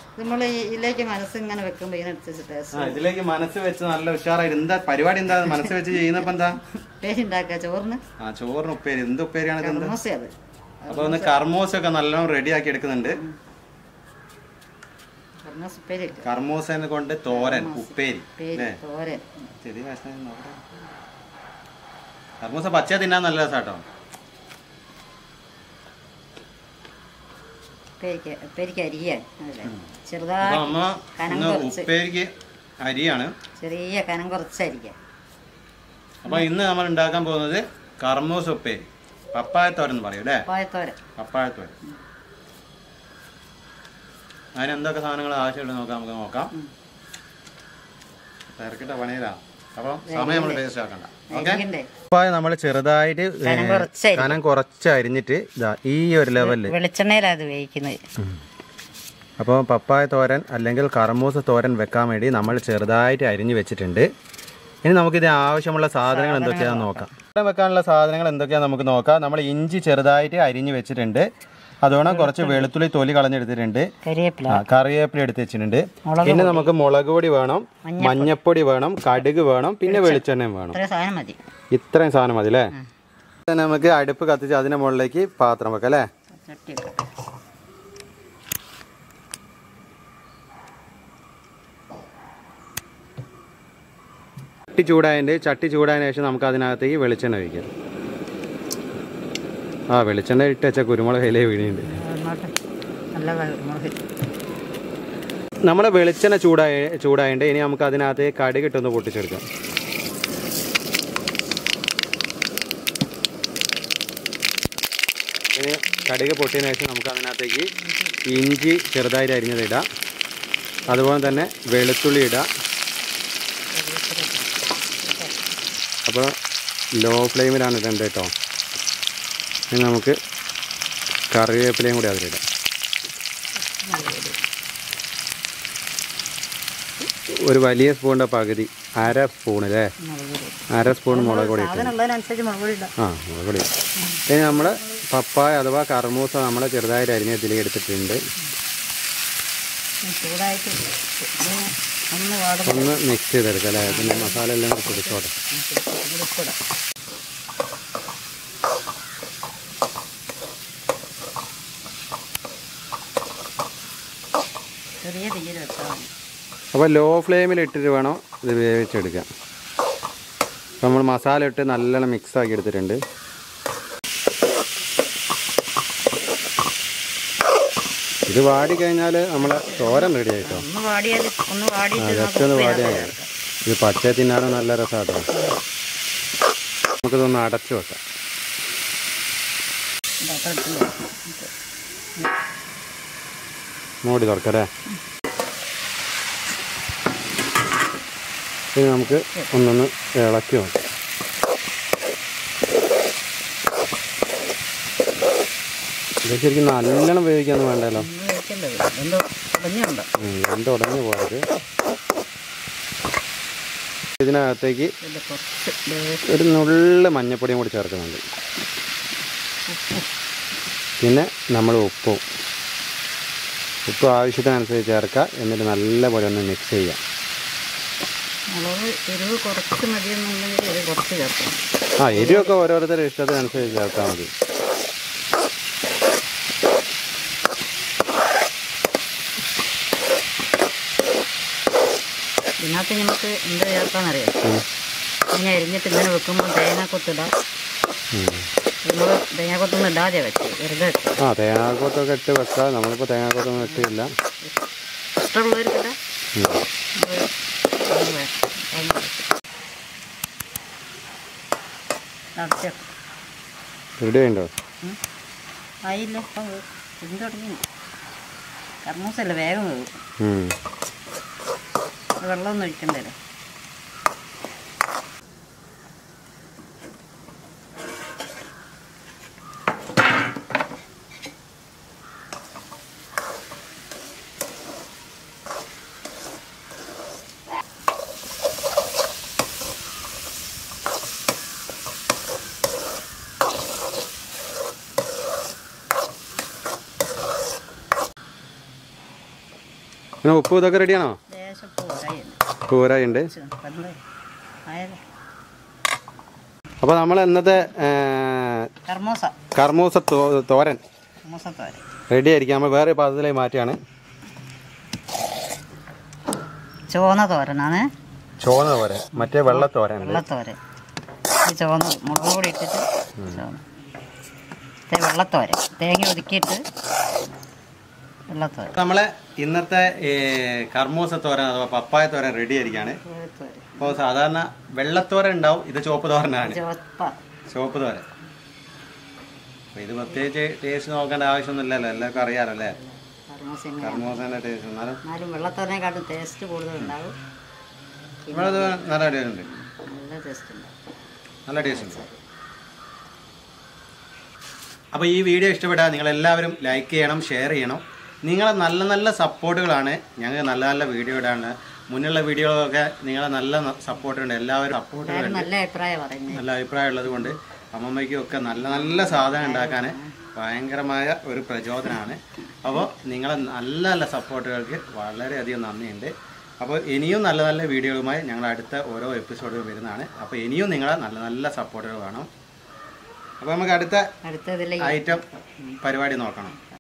നമ്മൾ ഇതിലേക്ക് മനസ്സ് ഇങ്ങനെ വെക്കുമ്പോൾ ഇതിനനുസരിച്ച് ആ ടേസ്റ്റ് ഇതിലേക്ക് മനസ്സ് വെച്ച് നല്ല ഉഷാറായിട്ട് എന്താ പരിപാടി എന്താ മനസ്സ് വെച്ച് ചെയ്യുന്നപ്പോ എന്താ പേര് ഉണ്ടാക്കുക ചോറിന് ആ ചോറിന് ഉപ്പേരി എന്ത് ഉപ്പേരിയാണ് ഇത് കർമ്മൂസ അത് അപ്പൊ ഒന്ന് കർമൂസൊക്കെ നല്ലോണം റെഡിയാക്കി എടുക്കുന്നുണ്ട് കർമ്മൂസ ഉപ്പേരി ഇല്ല കർമൂസനെ കൊണ്ട് തോരൻ ഉപ്പേരി പേര് അല്ലേ തോരൻ ചെറിയ കഷ്ണം നോക്കട്ടെ. കർമൂസ പച്ച തിന്നാൻ നല്ല രസാട്ടോ ഉപ്പേരിക്ക് ഉപ്പേരിക്ക് അരിയാൻ അതല്ലേ അപ്പൊ ചെറുതായി അമ്മ കനം ഇന്ന് കുറച്ച് ഉപ്പേരിക്ക് അരിയാണ് ചെറിയ കനം കുറച്ച് അരിക്കാൻ അപ്പൊ ഇന്ന് നമ്മൾ ഉണ്ടാക്കാൻ പോകുന്നത് കർമൂസ ഉപ്പേരി പപ്പായത്തോരൻ എന്ന് പറയും അല്ലേ പായത്തോരൻ പപ്പായത്തോരൻ അതിന് എന്തൊക്കെ സാധനങ്ങൾ ആവശ്യമുണ്ട് നോക്കാം നമുക്ക് നോക്കാം ഉം. തിരക്കിട്ട പണിയിലാ അപ്പൊ സമയം നമ്മൾ ടേസ്റ്റ് ആക്കണ്ട ഓക്കെ അരിക്കണ്ടേ പപ്പായ നമ്മൾ ചെറുതായിട്ട് കനം കുറച്ച് അരി. കനം കുറച്ച് അരിഞ്ഞിട്ട് ഇതാ ഈ ഒരു ലെവലിൽ വെളിച്ചെണ്ണയിലാണ് അത് വേവിക്കുന്നത് അപ്പോൾ പപ്പായ തോരൻ അല്ലെങ്കിൽ കർമൂസ തോരൻ വെക്കാൻ വേണ്ടി നമ്മൾ ചെറുതായിട്ട് അരിഞ്ഞു വെച്ചിട്ടുണ്ട് ഇനി നമുക്കിത് ആവശ്യമുള്ള സാധനങ്ങൾ എന്തൊക്കെയാണെന്ന് നോക്കാം തോരൻ വെക്കാനുള്ള സാധനങ്ങൾ എന്തൊക്കെയാണെന്ന് നമുക്ക് നോക്കാം നമ്മൾ ഇഞ്ചി ചെറുതായിട്ട് അരിഞ്ഞു വെച്ചിട്ടുണ്ട് അതുകൊണ്ട് കുറച്ച് വെളുത്തുള്ളി തൊലി കളഞ്ഞെടുത്തിട്ടുണ്ട് കരിവേപ്പില ആ, കറിവേപ്പില എടുത്ത് വെച്ചിട്ടുണ്ട് പിന്നെ നമുക്ക് മുളക് പൊടി വേണം മഞ്ഞപ്പൊടി വേണം കടുക് വേണം പിന്നെ വെളിച്ചെണ്ണയും വേണം ഇത്രയും സാധനം മതി ഇത്രയും സാധനം മതി അല്ലേ തന്നെ നമുക്ക് അടുപ്പ് കത്തിച്ച് അതിന്റെ മുകളിലേക്ക് പാത്രം വെക്കാം അല്ലേ ചട്ടി വെക്കാം ചട്ടി ചൂടായതിൻ്റെ ചട്ടി ചൂടായതിനു ശേഷം നമുക്ക് അതിനകത്തേക്ക് വെളിച്ചെണ്ണ ഒഴിക്കാം ആ വെളിച്ചെണ്ണ ഇട്ട് വെച്ച കുരുമുളക് ഇലയെ വീണിട്ടുണ്ട് അങ്ങോട്ട് നല്ല മുളക് നമ്മുടെ വെളിച്ചെണ്ണ ചൂടായ ചൂടായതുകൊണ്ട് ഇനി നമുക്ക് അതിനകത്ത് കടുക് ഇട്ടൊന്ന് പൊട്ടിച്ചെടുക്കാം ഇനി കടുക് പൊട്ടിയതിനു ശേഷം നമുക്ക് അതിനകത്തേക്ക് ഇഞ്ചി ചെറുതായിട്ട് അരിഞ്ഞത് ഇടാം അതുപോലെ തന്നെ വെളുത്തുള്ളി ഇടാം അപ്പോൾ ലോ ഫ്ലെയിമിലാണ് ഇടേണ്ടത് കേട്ടോ ഇനി നമുക്ക് കറിവേപ്പിലയും കൂടി അതിലിടാം ഒരു വലിയ സ്പൂണിൻ്റെ പകുതി അര സ്പൂൺ അല്ലേ മുളക് പൊടി അര സ്പൂൺ മുളക് പൊടി ഇട്ടു സാധനം ഉള്ളതിനനുസരിച്ച് മുളക് പൊടി ഇടാം ആ മുളക് പൊടി ഇനി നമ്മൾ പപ്പായ അഥവാ കർമൂസ നമ്മൾ ചെറുതായിട്ട് അരിഞ്ഞ ഇതിലേക്ക് എടുത്തിട്ടുണ്ട് ഇനി ചൂടായിട്ട് ഇത് ഒന്ന് വാടും ഒന്ന് മിക്സ് ചെയ്തെടുക്കാം അല്ലേ പിന്നെ മസാല എല്ലാം കൂടി പിടിച്ചോട്ടെ ഉടുപ്പിടാം ചെറിയ തീയിൽ വെച്ചാൽ മതി അപ്പോൾ ലോ ഫ്ലെയിമിൽ ഇട്ടിട്ട് വേണം ഇത് വേവിച്ചെടുക്കാൻ അപ്പോൾ നമ്മൾ മസാല ഇട്ട് നല്ലോണം മിക്സ് ആക്കി എടുത്തിട്ടുണ്ട് ഇത് വാടി കഴിഞ്ഞാൽ നമ്മളെ തോരൻ റെഡി ആയിട്ടോ ഒന്ന് വാടിയാൽ ഒന്ന് ആ വാടിയിട്ട് ജസ്റ്റ് ഒന്ന് വാടിയാൽ ഇത് പച്ച തിന്നാനും നല്ല രസമാട്ടോ നമുക്കിതൊന്ന് അടച്ചു വെക്കാം മൂടി തുറക്കല്ലേ ഇനി നമുക്ക് ഒന്നൊന്ന് ഇളക്കി നോക്കാം ഇത് ശരിക്കും നല്ലോണം വേവിക്കാന്ന് വേണ്ടല്ലോ ഒന്ന് വെക്കേണ്ടത് എന്തോ ഉടഞ്ഞുണ്ട് ഉം, രണ്ട് ഉടഞ്ഞു പോയത് ഇതിനകത്തേക്ക് ഇതിൻ്റെ കുറച്ച് ലേശം ഒരു നുള്ള മഞ്ഞപ്പൊടിയും കൂടി ചേർക്കുന്നുണ്ട് പിന്നെ നമ്മൾ ഉപ്പും ഉപ്പ് ആവശ്യത്തിനനുസരിച്ച് ചേർക്കുക എന്നിട്ട് നല്ലപോലെ ഒന്ന് മിക്സ് ചെയ്യുക മുളക് എരിവ് കുറച്ച് മതിയെന്നുണ്ടെങ്കിൽ എരിവ് കുറച്ച് ചേർക്കണം ആ എരിവൊക്കെ ഓരോരുത്തരുടെ ഇഷ്ടത്തിനനുസരിച്ച് ചേർത്താൽ മതി ഇതിനകത്ത് നമുക്ക് എന്ത് ചേർക്കാന്നറിയാം ഉം. ഇങ്ങനെ അരിഞ്ഞിട്ട് ഇങ്ങനെ വെക്കുമ്പോൾ തേങ്ങാക്കൊത്തിടാം ഉം. നമ്മൾ തേങ്ങാക്കൊത്തൊന്നും ഇടാതെ വെച്ച് വെറുതെ വെച്ച് ആ തേങ്ങാക്കൊത്തൊക്കെ ഇട്ട് വെക്കുക നമ്മളിപ്പോൾ തേങ്ങാക്കൊത്തൊന്നും ഇട്ടില്ല ഇഷ്ടമുള്ളവർക്കിടാം ഉം. നമ്മള് അത് വേ- തേങ്ങ വെച്ച്. അടച്ച് വെക്കാം. റെഡി ആയിട്ടോ ഉം. ആയില്ല ഇപ്പം ഇത് തുടങ്ങി കർമ്മൂസല്ല വേഗം വേവും ഉം. അത് വെള്ളമൊന്നും ഒഴിക്കണ്ടല്ലോ പിന്നെ ഉപ്പ് ഇതൊക്കെ റെഡിയാണോ ലേശം പോരായിരുന്നു കൂരായി ഉണ്ട് ആയാലും അപ്പോൾ നമ്മൾ ഇന്നത്തെ ഏ, കർമൂസ കർമൂസ തോ- തോരൻ കർമൂസ തോര റെഡി ആയിരിക്കും നമ്മൾ വേറെ പാത്രത്തിലേക്ക് മാറ്റിയാണ് ചുവന്ന തോരനാണ് ചോന്ന തോരൻ മറ്റേ വെള്ളത്തോരൻ ഉണ്ട് വെള്ളത്തോരൻ ഈ ചുവന്ന മുളക് പൊടി ഇട്ടിട്ട് ചുവന്ന ഇത് വെള്ളത്തോരൻ തേങ്ങ ഒതുക്കിയിട്ട് വെള്ളത്തോരൻ നമ്മളെ ഇന്നത്തെ ഈ കർമൂസ തോരൻ അഥവാ പപ്പായ തോരൻ റെഡി ആയിരിക്കാണ് വെള്ളത്തോരൻ അപ്പോൾ സാധാരണ വെള്ളത്തോരൻ ഉണ്ടാവും ഇത് ചുവപ്പ് തോരനാണ് ചുവപ്പ ചുവപ്പ് തോരൻ അപ്പോൾ ഇത് പ്രത്യേകിച്ച് ടേസ്റ്റ് നോക്കേണ്ട ആവശ്യമൊന്നുമില്ലല്ലോ എല്ലാവർക്കും അറിയാലോ അല്ലേ കർമൂസ ഇങ്ങനെ കർമൂസേൻ്റെ ടേസ്റ്റ് എന്നാലും എന്നാലും വെള്ളത്തോരനെക്കാട്ടും ടേസ്റ്റ് കൂടുതലുണ്ടാവും നമ്മളത് നല്ല ടേസ്റ്റ് ഉണ്ട് നല്ല ടേസ്റ്റ് ഉണ്ടാവും നല്ല ടേസ്റ്റ് ഉണ്ട് അപ്പോൾ ഈ വീഡിയോ ഇഷ്ടപ്പെട്ടാൽ നിങ്ങൾ എല്ലാവരും ലൈക്ക് ചെയ്യണം ഷെയർ ചെയ്യണം നിങ്ങളെ നല്ല നല്ല സപ്പോർട്ടുകളാണ് ഞങ്ങൾക്ക് നല്ല നല്ല വീഡിയോ ഇടാണ് മുന്നുള്ള വീഡിയോകളൊക്കെ നിങ്ങളെ നല്ല സപ്പോർട്ട് ഉണ്ട് എല്ലാവരും സപ്പോർട്ട് എല്ലാവരും നല്ല അഭിപ്രായം പറയുന്നത് നല്ല അഭിപ്രായം ഉള്ളത് കൊണ്ട് അമ്മമ്മയ്ക്കും ഒക്കെ നല്ല നല്ല സാധനം ഉണ്ടാക്കാൻ ഭയങ്കരമായ ഒരു പ്രചോദനമാണ് അപ്പോൾ നിങ്ങളെ നല്ല നല്ല സപ്പോർട്ടുകൾക്ക് വളരെയധികം നന്ദിയുണ്ട് അപ്പോൾ ഇനിയും നല്ല നല്ല വീഡിയോകളുമായി ഞങ്ങൾ അടുത്ത ഓരോ എപ്പിസോഡുകൾ വരുന്നതാണ് അപ്പോൾ ഇനിയും നിങ്ങളെ നല്ല നല്ല സപ്പോർട്ടുകൾ വേണം അപ്പോൾ നമുക്ക് അടുത്ത അടുത്തതിൽ ഐറ്റം പരിപാടി നോക്കണം